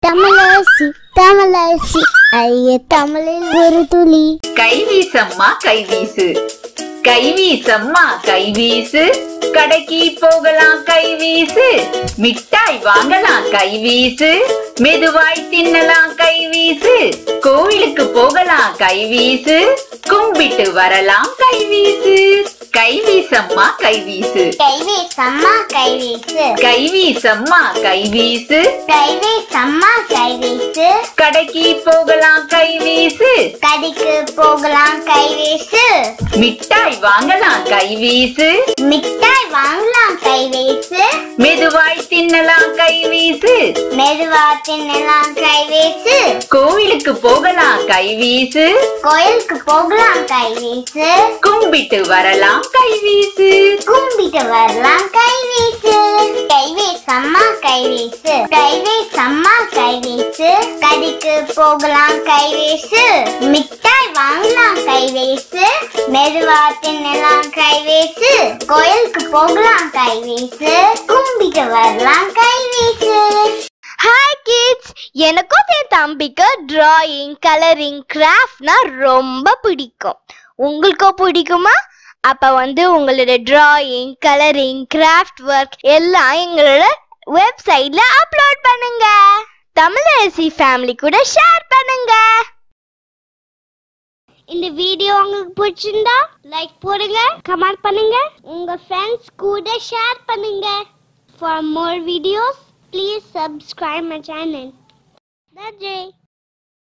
தமிழரசி தமிழரசி ஐய தமிழில் ஒரு துளி கைவீசம்மா கைவீசு கைவீசம்மா கைவீசு கடைக்கு போகலாம் கைவீசு மிட்டாய் வாங்கலாம் கைவீசு மெதுவாய் தின்னலாம் கைவீசு கோவிலுக்கு போகலாம் கைவீசு கும்பிட்டு வரலாம் கைவீசு கைவீசம்மா கைவீசு கைவேசம்மா கைவேசு கைவீசம்மா கைவீசு கைவேசம்மா கைவேசு கடைக்கு போகலாம் கைவீசு கடைக்கு போகலாம் கைவேசு மிட்டாய் வாங்கலாம் கைவீசு மிட்டாய் வாங்கலாம் கைவேசு மெதுவாய் தின்னலாம் கைவீசு மெதுவா தின்னலாம் கைவேசு கோவிலுக்கு போகலாம் கைவீசு கோயிலுக்கு போகலாம் கைவேசு கும்பிட்டு வரலாம் கைவீசு கும்பிட்டு வரலாம் கைவேசு கைவேசம்மா கைவேசு கைவேசம்மா கைவேசு கடைக்கு போகலாம் கைவேசு மிட்டாய் வாங்கலாம் கைவேசு மெதுவா தின்னலாம் கைவேசு கோயிலுக்கு போகலாம் கைவேசு கும்பிட்டு வரலாம் கைவேசு ஹாய் கிட்ஸ் எனக்கும் என் தம்பிக்கு டிராயிங் கலரிங் கிராஃப்ட்னா ரொம்ப பிடிக்கும் உங்களுக்கும் பிடிக்குமா அப்ப வந்து உங்களோட டிராயிங் கலரிங் கிராஃப்ட் ஒர்க் எல்லாம் எங்களோட வெப்சைட்ல அப்லோட் பண்ணுங்க தமிழரசி ஃபேமிலி கூட ஷேர் பண்ணுங்க இந்த வீடியோ உங்களுக்கு பிடிச்சிருந்தா லைக் போடுங்க கமெண்ட் பண்ணுங்க உங்க ஃப்ரெண்ட்ஸ் கூட ஷேர் பண்ணுங்க For more videos, please subscribe my channel. That's it.